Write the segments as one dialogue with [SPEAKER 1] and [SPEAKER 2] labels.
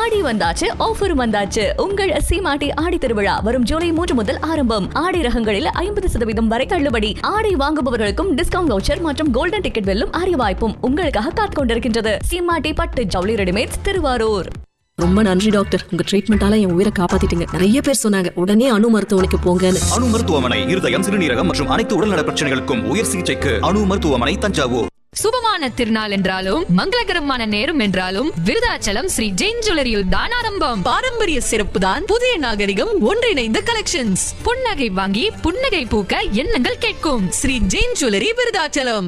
[SPEAKER 1] ஆடி வந்தாச்சு ஆஃபர் வந்தாச்சு உங்கள் சீமாட்டி ஆடி திருவிழா வரும் ஜூலை மூன்று முதல் ஆரம்பம் ஆடி ரகங்களில் ஐம்பது சதவீதம் வரை தள்ளுபடி ஆடை வாங்குபவர்களுக்கும் டிஸ்கவுண்ட் வவுச்சர் மற்றும் கோல்டன் டிக்கெட் வெல்லும் அரிய வாய்ப்பும் உங்களுக்காக காத்துக் கொண்டிருக்கின்றது சீமாட்டி பட்டு ஜவுளி ரெடிமேட்ஸ் திருவாரூர்
[SPEAKER 2] ரொம்ப நன்றி டாக்டர் உங்க ட்ரீட்மெண்டால என் உயிரை காப்பாத்திட்டீங்க நிறைய பேர் சொன்னாங்க உடனே அணு மருத்துவமனைக்கு போங்கன்னு
[SPEAKER 3] அணு மருத்துவமனை இருதயம் சிறுநீரகம் மற்றும் அனைத்து உடல்நல பிரச்சனைகளுக்கும் உயர் சிகிச்சைக்கு அணு மருத்துவமனை தஞ்சாவூர்
[SPEAKER 4] சுபமான திருநாள் என்றாலும் மங்களகரமான நேரம் என்றாலும் விருதாச்சலம் ஸ்ரீ ஜெயின் ஜுவல்லரியில் தான் ஆரம்பம்
[SPEAKER 2] பாரம்பரிய சிறப்பு தான் புதிய நாகரிகம் ஒன்றிணைந்த கலெக்ஷன்ஸ்
[SPEAKER 4] புன்னகை வாங்கி புன்னகை பூக்க எண்ணங்கள் கேட்கும்
[SPEAKER 2] ஸ்ரீ ஜெயின் ஜுவல்லரி விருதாச்சலம்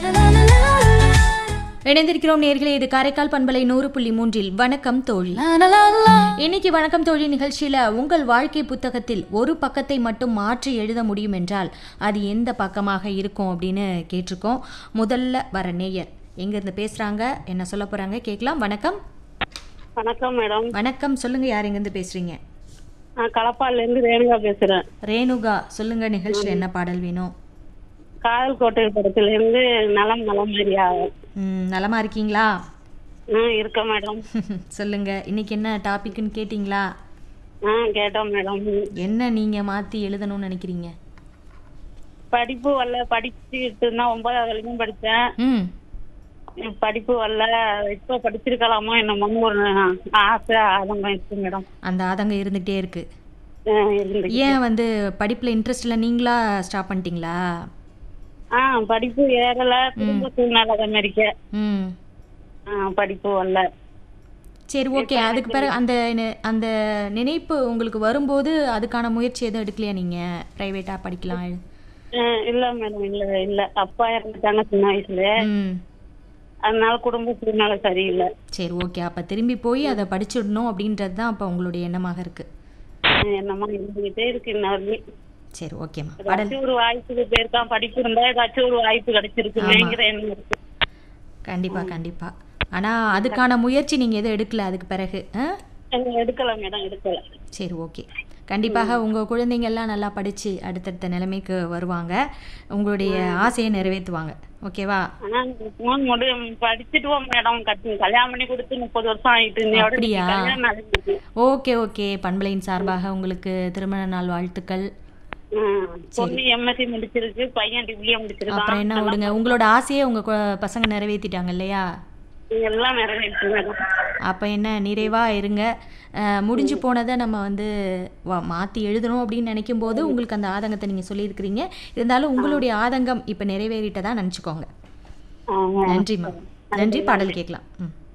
[SPEAKER 5] இணைந்திருக்கிறோம் நேர்களே இது காரைக்கால் பண்பலை நூறு புள்ளி மூன்றில் வணக்கம் தோழி இன்னைக்கு வணக்கம் தோழி நிகழ்ச்சியில உங்கள் வாழ்க்கை புத்தகத்தில் ஒரு பக்கத்தை மட்டும் மாற்றி எழுத முடியும் என்றால் அது எந்த பக்கமாக இருக்கும் அப்படின்னு கேட்டிருக்கோம் முதல்ல வர நேயர் எங்க இருந்து பேசுறாங்க என்ன சொல்ல போறாங்க கேட்கலாம் வணக்கம்
[SPEAKER 6] வணக்கம் மேடம்
[SPEAKER 5] வணக்கம் சொல்லுங்க யார் எங்க இருந்து பேசுறீங்க
[SPEAKER 6] நான் களப்பாடுல இருந்து ரேணுகா பேசுறேன்
[SPEAKER 5] ரேணுகா சொல்லுங்க நிகழ்ச்சியில் என்ன பாடல் வேணும்
[SPEAKER 6] காதல் கோட்டை படத்துல இருந்து நலம் நலம் மாதிரியா
[SPEAKER 5] ம், நலமா இருக்கீங்களா
[SPEAKER 6] ஆ இருக்கேன் மேடம்
[SPEAKER 5] சொல்லுங்க இன்னைக்கு என்ன டாபிக்னு கேட்டிங்களா
[SPEAKER 6] ஆ கேட்டோம் மேடம்
[SPEAKER 5] என்ன நீங்க மாத்தி எழுதணும்னு நினைக்கிறீங்க
[SPEAKER 6] படிப்பு வரல படிச்சுட்டு இருந்தா ஒன்பதாவது வரைக்கும் படிச்சேன்
[SPEAKER 5] ம்
[SPEAKER 6] படிப்பு வரல இப்ப படிச்சிருக்கலாமோ என்னமோன்னு ஒரு ஆசை ஆதங்கம் இருக்கு மேடம்
[SPEAKER 5] அந்த ஆதங்கம் இருந்துகிட்டே இருக்கு
[SPEAKER 6] ஆ, இருந்து
[SPEAKER 5] ஏன் வந்து படிப்புல இன்ட்ரெஸ்ட் இல்லை நீங்களா ஸ்டாப் பண்ணிட்டீங்களா
[SPEAKER 6] ஆ படிப்பு ஏறல குடும்ப சூழ்நிலை அமெரிக்க
[SPEAKER 5] ம்
[SPEAKER 6] படிப்பு வரல
[SPEAKER 5] சரி ஓகே அதுக்கு பிறகு அந்த நி- அந்த நினைப்பு உங்களுக்கு வரும்போது அதுக்கான முயற்சி எதுவும் எடுக்கலையா நீங்க பிரைவேட்டா படிக்கலாம்
[SPEAKER 6] ஆ, இல்ல மேடம் இல்ல இல்ல அப்பா இறந்துட்டாங்க சின்ன வயசுல
[SPEAKER 5] ம்
[SPEAKER 6] அதனால குடும்ப சூழ்நிலை சரியில்லை
[SPEAKER 5] சரி ஓகே அப்ப திரும்பி போய் அதை படிச்சிடணும் அப்படின்றது தான் அப்போ உங்களுடைய எண்ணமாக இருக்கு
[SPEAKER 6] என்னமா இருந்துகிட்டே இருக்கு இன்ன வரையும்
[SPEAKER 5] சரி ஓகேம்மா பாடல்
[SPEAKER 6] ஏதாச்சும் ஒரு வாய்ப்புக்கு போயிருக்கான் படிப்பு இருந்தா ஏதாச்சும் ஒரு வாய்ப்பு கிடைச்சிருக்குமேங்கிற எண்ணம் இருக்கு
[SPEAKER 5] கண்டிப்பா கண்டிப்பா ஆனா அதுக்கான முயற்சி நீங்க எதுவும் எடுக்கல அதுக்கு பிறகு ஆ
[SPEAKER 6] எனக்கு எடுக்கல மேடம் எடுக்கல
[SPEAKER 5] சரி ஓகே கண்டிப்பாக உங்கள் குழந்தைங்க எல்லாம் நல்லா படித்து அடுத்தடுத்த நிலைமைக்கு வருவாங்க உங்களுடைய ஆசையை நிறைவேற்றுவாங்க ஓகேவா
[SPEAKER 6] ஆனா போன் முடி படிச்சுட்டுவோம் மேடம் கட்டி கல்யாணம் பண்ணி கொடுத்து முப்பது வருஷம் ஆயிட்டு இன்னையோட
[SPEAKER 5] அப்படியா?
[SPEAKER 6] கல்யாணம் நடந்துச்சு
[SPEAKER 5] ஓகே ஓகே பண்பலையின் சார்பாக உங்களுக்கு திருமண நாள் வாழ்த்துக்கள்
[SPEAKER 6] ம். பொண்ணு எம்எஸ்சி முடிச்சிருக்கு பையன் டிப்ளோ
[SPEAKER 5] அப்புறம் என்ன
[SPEAKER 6] முடிச்சிருக்கான்
[SPEAKER 5] விடுங்க உங்களோட ஆசையை உங்கள் பசங்க நிறைவேற்றிட்டாங்க இல்லையா
[SPEAKER 6] எல்லாம் நிறைவேற்று மேடம்
[SPEAKER 5] அப்போ என்ன நிறைவாக இருங்க அஹ், முடிஞ்சு போனதை நம்ம வந்து மாற்றி எழுதணும் அப்படின்னு நினைக்கும் போது உங்களுக்கு அந்த ஆதங்கத்தை நீங்கள் சொல்லியிருக்கிறீங்க இருந்தாலும் உங்களுடைய ஆதங்கம் இப்போ நிறைவேறிட்டதா நினச்சிக்கோங்க
[SPEAKER 6] ஆமா.
[SPEAKER 5] நன்றிம்மா நன்றி பாடல் கேட்கலாம் ம்